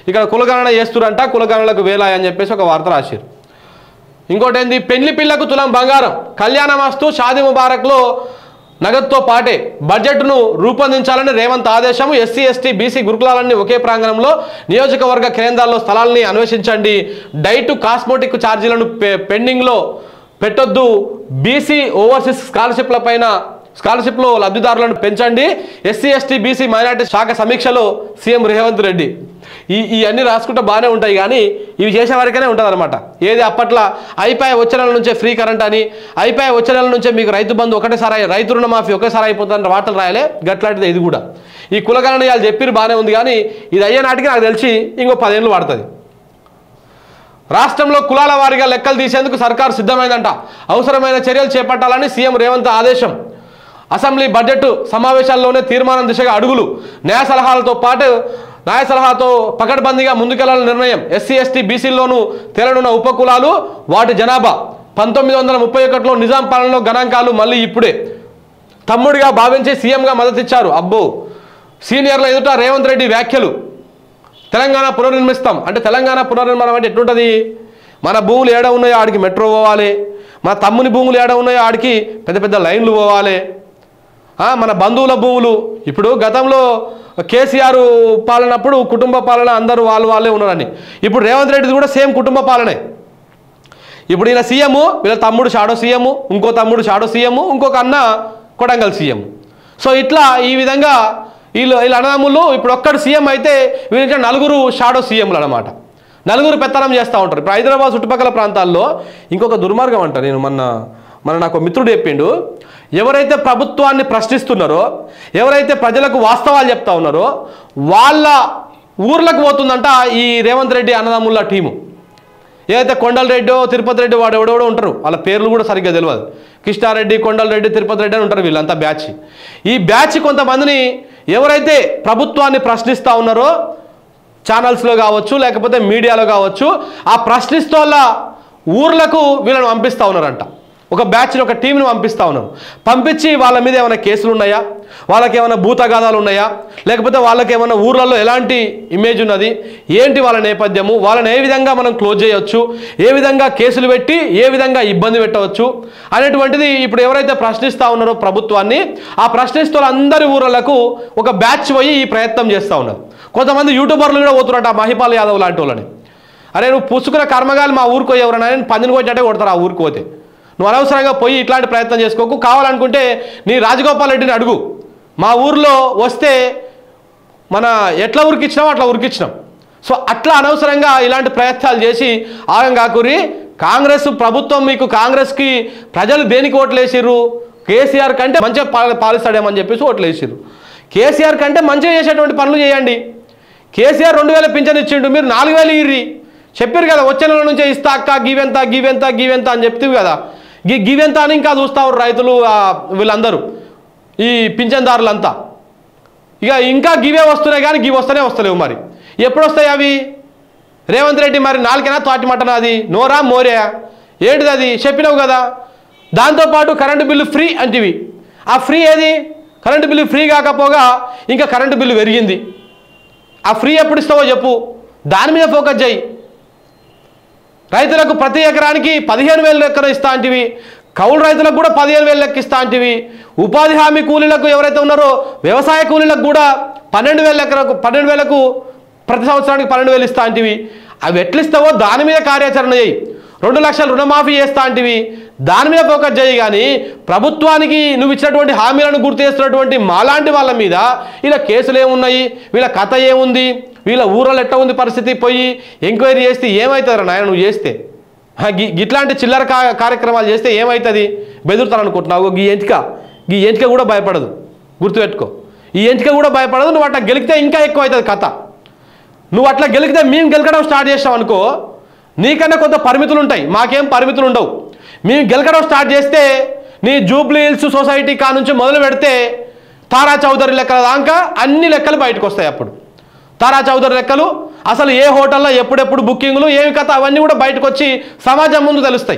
ఇక్కడ కులగణన చేస్తురంట కులగణనలకు వేలాయి అని చెప్పేసి ఒక వార్త రాశారు ఇంకోటి ఏంది పెళ్లి పిల్లకు తులం బంగారం కళ్యాణమస్తు షాది ముబారక్లో నగదుతో పాటే బడ్జెట్ను రూపొందించాలని రేవంత్ ఆదేశం ఎస్సీ ఎస్టీ బీసీ గురుకులాలన్నీ ఒకే ప్రాంగణంలో నియోజకవర్గ కేంద్రాల్లో స్థలాల్ని అన్వేషించండి డైట్ కాస్మోటిక్ ఛార్జీలను పె- పెండింగ్లో పెట్టొద్దు బీసీ ఓవర్సీస్ స్కాలర్షిప్ల పైన స్కాలర్షిప్లో లబ్ధిదారులను పెంచండి ఎస్సీ ఎస్టీ బీసీ మైనార్టీ శాఖ సమీక్షలో సీఎం రేవంత్ రెడ్డి ఈ ఈ అన్ని రాసుకుంటే బాగానే ఉంటాయి కానీ ఇవి చేసే వరకనే ఉంటుంది అనమాట ఏది అప్పట్లో అయిపోయి వచ్చే నెల నుంచే ఫ్రీ కరెంట్ అని అయిపోయి వచ్చే నెల నుంచే మీకు రైతు బంధు ఒకటేసారి అయి- రైతు రుణమాఫీ ఒకేసారి అయిపోతుందని వార్తలు రాయాలి గట్లాంటిది ఇది కూడా ఈ కులగణన వాళ్ళు చెప్పిరు బాగానే ఉంది కానీ ఇది అయ్యే నాటికి నాకు తెలిసి ఇంకో పదేళ్ళు పడుతుంది రాష్ట్రంలో కులాల వారీగా లెక్కలు తీసేందుకు సర్కారు సిద్ధమైందంట అవసరమైన చర్యలు చేపట్టాలని సీఎం రేవంత్ ఆదేశం అసెంబ్లీ బడ్జెట్ సమావేశాల్లోనే తీర్మానం దిశగా అడుగులు న్యాయ సలహాలతో పాటు న్యాయ సలహాతో పకడ్బందీగా ముందుకెళ్లాలని నిర్ణయం ఎస్సీ ఎస్టీ బీసీల్లోనూ తేలనున్న ఉపకులాలు వాటి జనాభా పంతొమ్మిది వందల ముప్పై ఒకటిలో నిజాం పాలనలో గణాంకాలు మళ్ళీ ఇప్పుడే తమ్ముడిగా భావించి సీఎంగా మద్దతిచ్చారు అబ్బో సీనియర్ల ఎదుట రేవంత్ రెడ్డి వ్యాఖ్యలు తెలంగాణ పునర్నిర్మిస్తాం అంటే తెలంగాణ పునర్నిర్మాణం అంటే ఎట్లుంటుంది మన భూములు ఏడ ఉన్నాయో ఆడికి మెట్రో పోవాలి మన తమ్ముని భూములు ఏడ ఉన్నాయో ఆడికి పెద్ద పెద్ద లైన్లు పోవాలి ఆ, మన బంధువుల భూములు ఇప్పుడు గతంలో కేసీఆర్ పాలనప్పుడు కుటుంబ పాలన అందరూ వాళ్ళు వాళ్ళే ఉన్నారని ఇప్పుడు రేవంత్ రెడ్డిది కూడా సేమ్ కుటుంబ పాలనే ఇప్పుడు ఈయన సీఎం వీళ్ళ తమ్ముడు షాడో సీఎం ఇంకో తమ్ముడు షాడో సీఎం ఇంకొక అన్న కొడంగల్ సీఎం సో ఇట్లా ఈ విధంగా వీళ్ళు వీళ్ళ అన్నదమ్ములు ఇప్పుడు ఒక్కడు సీఎం అయితే వీళ్ళ నలుగురు షాడో సీఎంలు అనమాట నలుగురు పెత్తనం చేస్తూ ఉంటారు ఇప్పుడు హైదరాబాద్ చుట్టుపక్కల ప్రాంతాల్లో ఇంకొక దుర్మార్గం అంట నేను మొన్న మన నాకు ఒక మిత్రుడు చెప్పిండు ఎవరైతే ప్రభుత్వాన్ని ప్రశ్నిస్తున్నారో ఎవరైతే ప్రజలకు వాస్తవాలు చెప్తా ఉన్నారో వాళ్ళ ఊర్లకు పోతుందంట ఈ రేవంత్ రెడ్డి అన్నదమ్ముల టీము ఏదైతే కొండలరెడ్డో తిరుపతి రెడ్డి వాడు ఎవడెవడో ఉంటారు వాళ్ళ పేర్లు కూడా సరిగ్గా తెలియదు కృష్ణారెడ్డి కొండలరెడ్డి తిరుపతి రెడ్డి అని ఉంటారు వీళ్ళంతా బ్యాచ్ ఈ బ్యాచ్ కొంతమందిని ఎవరైతే ప్రభుత్వాన్ని ప్రశ్నిస్తూ ఉన్నారో ఛానల్స్లో కావచ్చు లేకపోతే మీడియాలో కావచ్చు ఆ ప్రశ్నిస్తోళ్ళ ఊర్లకు వీళ్ళని పంపిస్తూ ఉన్నారంట ఒక బ్యాచ్ని ఒక టీంని పంపిస్తూ ఉన్నారు పంపించి వాళ్ళ మీద ఏమైనా కేసులు ఉన్నాయా వాళ్ళకి ఏమైనా భూతగాథాలు ఉన్నాయా లేకపోతే వాళ్ళకి ఏమైనా ఊర్లలో ఎలాంటి ఇమేజ్ ఉన్నది ఏంటి వాళ్ళ నేపథ్యము వాళ్ళని ఏ విధంగా మనం క్లోజ్ చేయొచ్చు ఏ విధంగా కేసులు పెట్టి ఏ విధంగా ఇబ్బంది పెట్టవచ్చు అనేటువంటిది ఇప్పుడు ఎవరైతే ప్రశ్నిస్తూ ఉన్నారో ప్రభుత్వాన్ని ఆ ప్రశ్నిస్తున్న అందరి ఊర్లకు ఒక బ్యాచ్ పోయి ఈ ప్రయత్నం చేస్తూ ఉన్నారు కొంతమంది యూట్యూబర్లు కూడా పోతున్నట్టు ఆ మహిపాల్ యాదవ్ లాంటి వాళ్ళని అరే నువ్వు పుచ్చుకున్న కర్మగాలి మా ఊరికి ఎవరైనా అని పందిని కొట్టినట్టే కొడతారు ఆ ఊరికి పోతే నువ్వు అనవసరంగా పోయి ఇట్లాంటి ప్రయత్నం చేసుకోకు కావాలనుకుంటే నీ రాజగోపాల్ రెడ్డిని అడుగు మా ఊర్లో వస్తే మన ఎట్లా ఉరికిచ్చినాం అట్లా ఉరికిచ్చినాం సో అట్లా అనవసరంగా ఇలాంటి ప్రయత్నాలు చేసి ఆగం కాకురి కాంగ్రెస్ ప్రభుత్వం మీకు కాంగ్రెస్కి ప్రజలు దేనికి ఓట్లు వేసిర్రు కేసీఆర్ కంటే మంచిగా పాల పాలిస్తాడేమని చెప్పేసి ఓట్లు వేసిర్రు కేసీఆర్ కంటే మంచిగా చేసేటువంటి పనులు చేయండి కేసీఆర్ రెండు వేల పింఛన్ ఇచ్చిండు మీరు నాలుగు వేలు ఇర్రి చెప్పారు కదా వచ్చే నెల నుంచే ఇస్తా అక్క గివెంత గివెంత గివెంత అని చెప్తివి కదా గి గివెంత అని ఇంకా చూస్తారు రైతులు ఆ, వీళ్ళందరూ ఈ పింఛన్దారులంతా ఇక ఇంకా గివే వస్తున్నాయి కానీ గివి వస్తూనే వస్తలేవు మరి ఎప్పుడు వస్తాయి అవి రేవంత్ రెడ్డి మరి నాలుగైనా తాటి మటన్ అది నోరా మోరే ఏంటిది అది చెప్పినావు కదా దాంతోపాటు కరెంటు బిల్లు ఫ్రీ అంటివి ఆ ఫ్రీ ఏది కరెంటు బిల్లు ఫ్రీ కాకపోగా ఇంకా కరెంటు బిల్లు పెరిగింది ఆ ఫ్రీ ఎప్పుడు ఇస్తావో చెప్పు దాని మీద ఫోకస్ చేయి రైతులకు ప్రతి ఎకరానికి పదిహేను వేలు లెక్కన ఇస్తా అంటివి కౌలు రైతులకు కూడా పదిహేను వేలు లెక్క ఇస్తా అంటివి ఉపాధి హామీ కూలీలకు ఎవరైతే ఉన్నారో వ్యవసాయ కూలీలకు కూడా పన్నెండు వేల లెక్కలకు పన్నెండు వేలకు ప్రతి సంవత్సరానికి పన్నెండు వేలు ఇస్తా అంటివి అవి ఎట్లు ఇస్తావో దాని మీద కార్యాచరణ చేయి రెండు లక్షల రుణమాఫీ చేస్తా అంటివి దాని మీద ఫోకస్ చేయి కానీ ప్రభుత్వానికి నువ్వు ఇచ్చినటువంటి హామీలను గుర్తు చేస్తున్నటువంటి మాలాంటి వాళ్ళ మీద ఇలా కేసులు ఏమున్నాయి వీళ్ళ కథ ఏముంది వీళ్ళ ఊరలో ఎట్ట ఉంది పరిస్థితి పోయి ఎంక్వైరీ చేస్తే ఏమవుతుందిరా నాయన నువ్వు చేస్తే హా, గి గిట్లాంటి చిల్లర కా కార్యక్రమాలు చేస్తే ఏమవుతుంది బెదురుతాను అనుకుంటున్నావు ఈ ఎంటిక ఈ ఎంటిక కూడా భయపడదు గుర్తుపెట్టుకో ఈ ఎంటిక కూడా భయపడదు నువ్వు అట్లా గెలికితే ఇంకా ఎక్కువ అవుతుంది కథ నువ్వు అట్లా గెలికితే మేము గెలకడం స్టార్ట్ చేసాం అనుకో నీకన్నా కొంత పరిమితులు ఉంటాయి మాకేం పరిమితులు ఉండవు మేము గెలకడం స్టార్ట్ చేస్తే నీ జూబ్లీ హిల్స్ సొసైటీ కా నుంచి మొదలు పెడితే తారా చౌదరి లెక్కల దాకా అన్ని లెక్కలు బయటకు వస్తాయి అప్పుడు తారా చౌదరి లెక్కలు అసలు ఏ హోటల్లో ఎప్పుడెప్పుడు బుకింగ్లు ఏమి కథ అవన్నీ కూడా బయటకు వచ్చి సమాజం ముందు తెలుస్తాయి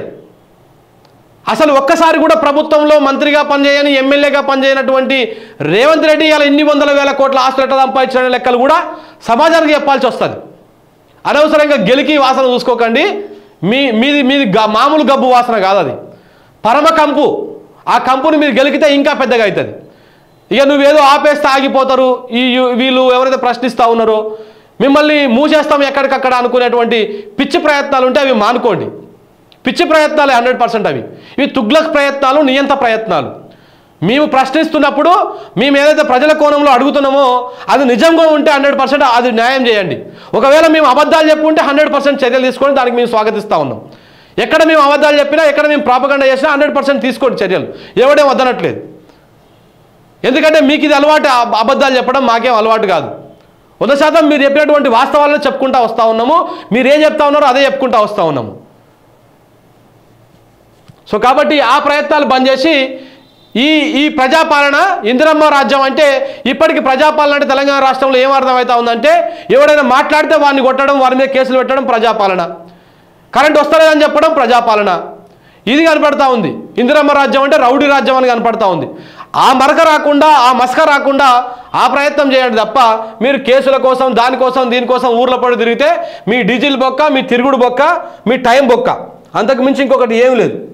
అసలు ఒక్కసారి కూడా ప్రభుత్వంలో మంత్రిగా పనిచేయని ఎమ్మెల్యేగా పనిచేయనటువంటి రేవంత్ రెడ్డి ఇలా ఎన్ని వందల వేల కోట్ల ఆస్తులు ఎట్లా సంపాదించిన లెక్కలు కూడా సమాజానికి చెప్పాల్సి వస్తుంది అనవసరంగా గెలికి వాసన చూసుకోకండి మీ మీది మీది గ- మామూలు గబ్బు వాసన కాదు అది పరమ కంపు ఆ కంపుని మీరు గెలికితే ఇంకా పెద్దగా అవుతుంది ఇక నువ్వేదో ఆపేస్తే ఆగిపోతారు ఈ యు- వీళ్ళు ఎవరైతే ప్రశ్నిస్తూ ఉన్నారో మిమ్మల్ని మూసేస్తాం ఎక్కడికక్కడ అనుకునేటువంటి పిచ్చి ప్రయత్నాలు ఉంటే అవి మానుకోండి పిచ్చి ప్రయత్నాలే హండ్రెడ్ పర్సెంట్ అవి ఇవి తుగ్లక్ ప్రయత్నాలు నియంత ప్రయత్నాలు మేము ప్రశ్నిస్తున్నప్పుడు మేము ఏదైతే ప్రజల కోణంలో అడుగుతున్నామో అది నిజంగా ఉంటే హండ్రెడ్ పర్సెంట్ అది న్యాయం చేయండి ఒకవేళ మేము అబద్ధాలు చెప్పుంటే హండ్రెడ్ పర్సెంట్ చర్యలు తీసుకొని దానికి మేము స్వాగతిస్తూ ఉన్నాం ఎక్కడ మేము అబద్ధాలు చెప్పినా ఎక్కడ మేము ప్రాపగండ చేసినా హండ్రెడ్ పర్సెంట్ తీసుకోండి చర్యలు ఎవడేం వద్దనట్లేదు ఎందుకంటే మీకు ఇది అలవాటు అబ- అబద్ధాలు చెప్పడం మాకేం అలవాటు కాదు వంద శాతం మీరు చెప్పినటువంటి వాస్తవాలను చెప్పుకుంటా వస్తూ ఉన్నాము మీరు ఏం చెప్తా ఉన్నారో అదే చెప్పుకుంటా వస్తూ ఉన్నాము సో కాబట్టి ఆ ప్రయత్నాలు బంద్ చేసి ఈ ఈ ప్రజాపాలన ఇందిరమ్మ రాజ్యం అంటే ఇప్పటికి ప్రజాపాలన అంటే తెలంగాణ రాష్ట్రంలో ఏం అర్థమవుతా ఉందంటే ఎవడైనా మాట్లాడితే వారిని కొట్టడం వారి మీద కేసులు పెట్టడం ప్రజాపాలన కరెంట్ వస్తలేదని చెప్పడం ప్రజాపాలన ఇది కనపడతా ఉంది ఇందిరమ్మ రాజ్యం అంటే రౌడీ రాజ్యం అని కనపడతా ఉంది ఆ మరక రాకుండా ఆ మసక రాకుండా ఆ ప్రయత్నం చేయండి తప్ప మీరు కేసుల కోసం దానికోసం దీనికోసం ఊర్లో పడి తిరిగితే మీ డీజిల్ బొక్క మీ తిరుగుడు బొక్క మీ టైం బొక్క అంతకు మించి ఇంకొకటి ఏం లేదు